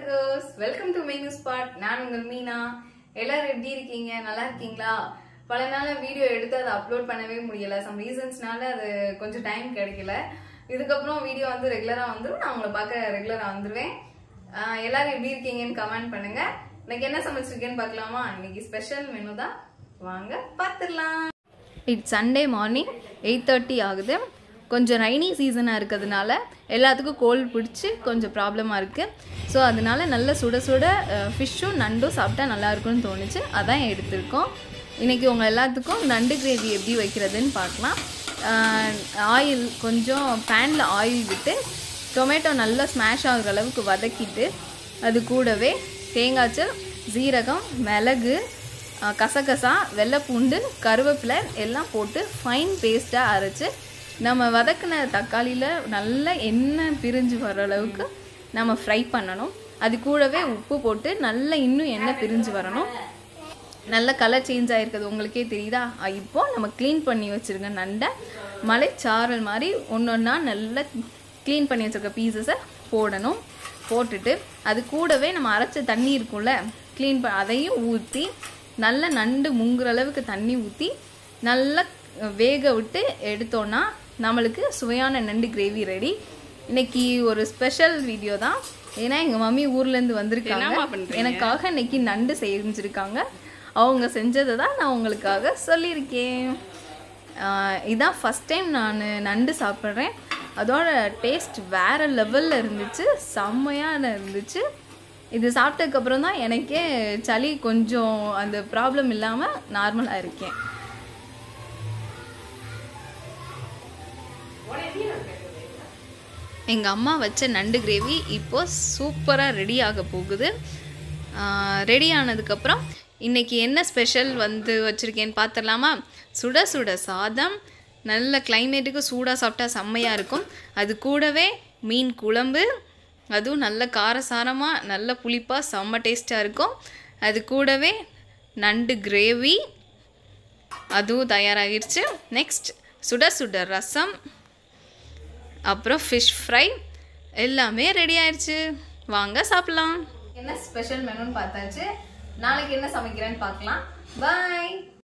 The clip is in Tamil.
viewers welcome to menu spot நான் உங்கள் மீனா எல்லாரும் எப்படி இருக்கீங்க நல்லா இருக்கீங்களா பல நாள் வீடியோ எடுத்து அதை அப்லோட் பண்ணவே முடியல சம் ரீசன்ஸ்னால அது கொஞ்சம் டைம் கிடைக்கல இதுக்கப்புறம் வீடியோ வந்து ரெகுலரா வந்துடும் நான் உங்களை பார்க்க ரெகுலரா வந்துடுவேன் ஆஹ் எல்லாரும் எப்படி இருக்கீங்கன்னு கமெண்ட் பண்ணுங்க இன்னைக்கு என்ன சமைச்சிருக்கேன்னு பார்க்கலாமா இன்னைக்கு ஸ்பெஷல் மெனு தான் வாங்க பார்த்துடலாம் it's Sunday morning eight thirty ஆகுது கொஞ்சம் ரைனி சீசனாக இருக்கிறதுனால எல்லாத்துக்கும் கோல்டு பிடிச்சி கொஞ்சம் ப்ராப்ளமாக இருக்குது ஸோ அதனால நல்ல சுட சுட ஃபிஷ்ஷும் நண்டும் சாப்பிட்டா நல்லா இருக்கும்னு தோணுச்சு அதான் எடுத்திருக்கோம் இன்றைக்கி உங்கள் எல்லாத்துக்கும் நண்டு கிரேவி எப்படி வைக்கிறதுன்னு பார்க்கலாம் ஆயில் கொஞ்சம் பேனில் ஆயில் விட்டு டொமேட்டோ நல்லா ஸ்மாஷ் ஆகுற அளவுக்கு வதக்கிட்டு அது கூடவே தேங்காய்ச்சல் ஜீரகம் மிளகு அஹ் கசகசா வெள்ளைப்பூண்டு கருவேப்பிலை எல்லாம் போட்டு ஃபைன் பேஸ்ட்டாக அரைச்சி நம்ம வதக்கின தக்காளியில் நல்லா எண்ணெய் பிரிஞ்சு வர அளவுக்கு நம்ம ஃப்ரை பண்ணணும் அது கூடவே உப்பு போட்டு நல்லா இன்னும் எண்ணெய் பிரிஞ்சு வரணும் நல்ல கலர் சேஞ்ச் ஆகிருக்குது உங்களுக்கே தெரியுதா அஹ் இப்போ நம்ம க்ளீன் பண்ணி வச்சுருங்க நண்டை மலைச்சாரல் மாதிரி ஒன்று ஒன்றா நல்லா க்ளீன் பண்ணி வச்சுருக்க பீசஸை போடணும் போட்டுட்டு அது கூடவே நம்ம அரைச்ச தண்ணி இருக்கும்ல க்ளீன் ப அதையும் ஊற்றி நல்ல நண்டு முங்குற அளவுக்கு தண்ணி ஊற்றி நல்லா வேக விட்டு எடுத்தோன்னா நம்மளுக்கு சுவையான நண்டு கிரேவி ரெடி இன்னைக்கு ஒரு ஸ்பெஷல் வீடியோ தான் ஏன்னா எங்கள் மம்மி ஊர்லேருந்து வந்திருக்காங்க எனக்காக இன்னைக்கு நண்டு செஞ்சுருக்காங்க அவங்க செஞ்சதை தான் நான் உங்களுக்காக சொல்லியிருக்கேன் ஆஹ் இதான் ஃபஸ்ட் டைம் நான் நண்டு சாப்பிட்றேன் அதோட டேஸ்ட் வேறு லெவலில் இருந்துச்சு செம்மையாக இருந்துச்சு இது சாப்பிட்டதுக்கப்புறம் தான் எனக்கே சளி கொஞ்சம் அந்த ப்ராப்ளம் இல்லாமல் நார்மலாக இருக்கேன் எங்கள் அம்மா வச்ச நண்டு கிரேவி இப்போ சூப்பராக ரெடி ஆக போகுது ரெடி ஆனதுக்கப்புறம் இன்றைக்கி என்ன ஸ்பெஷல் வந்து வச்சுருக்கேன்னு பார்த்துடலாமா சுட சுட சாதம் நல்ல கிளைமேட்டுக்கு சூடாக சாப்பிட்டா செம்மையாக இருக்கும் அது கூடவே மீன் குழம்பு அதுவும் நல்ல காரசாரமாக நல்ல புளிப்பாக செம்ம டேஸ்ட்டாக இருக்கும் அது கூடவே நண்டு கிரேவி அதுவும் தயாராகிருச்சு நெக்ஸ்ட் சுட சுட ரசம் அப்புறம் ஃபிஷ் ஃப்ரை எல்லாமே ரெடி ஆயிடுச்சு வாங்க சாப்பிடலாம் என்ன ஸ்பெஷல் மெனுன்னு பார்த்தாச்சு நாளைக்கு என்ன சமைக்கிறேன்னு பார்க்கலாம் பாய்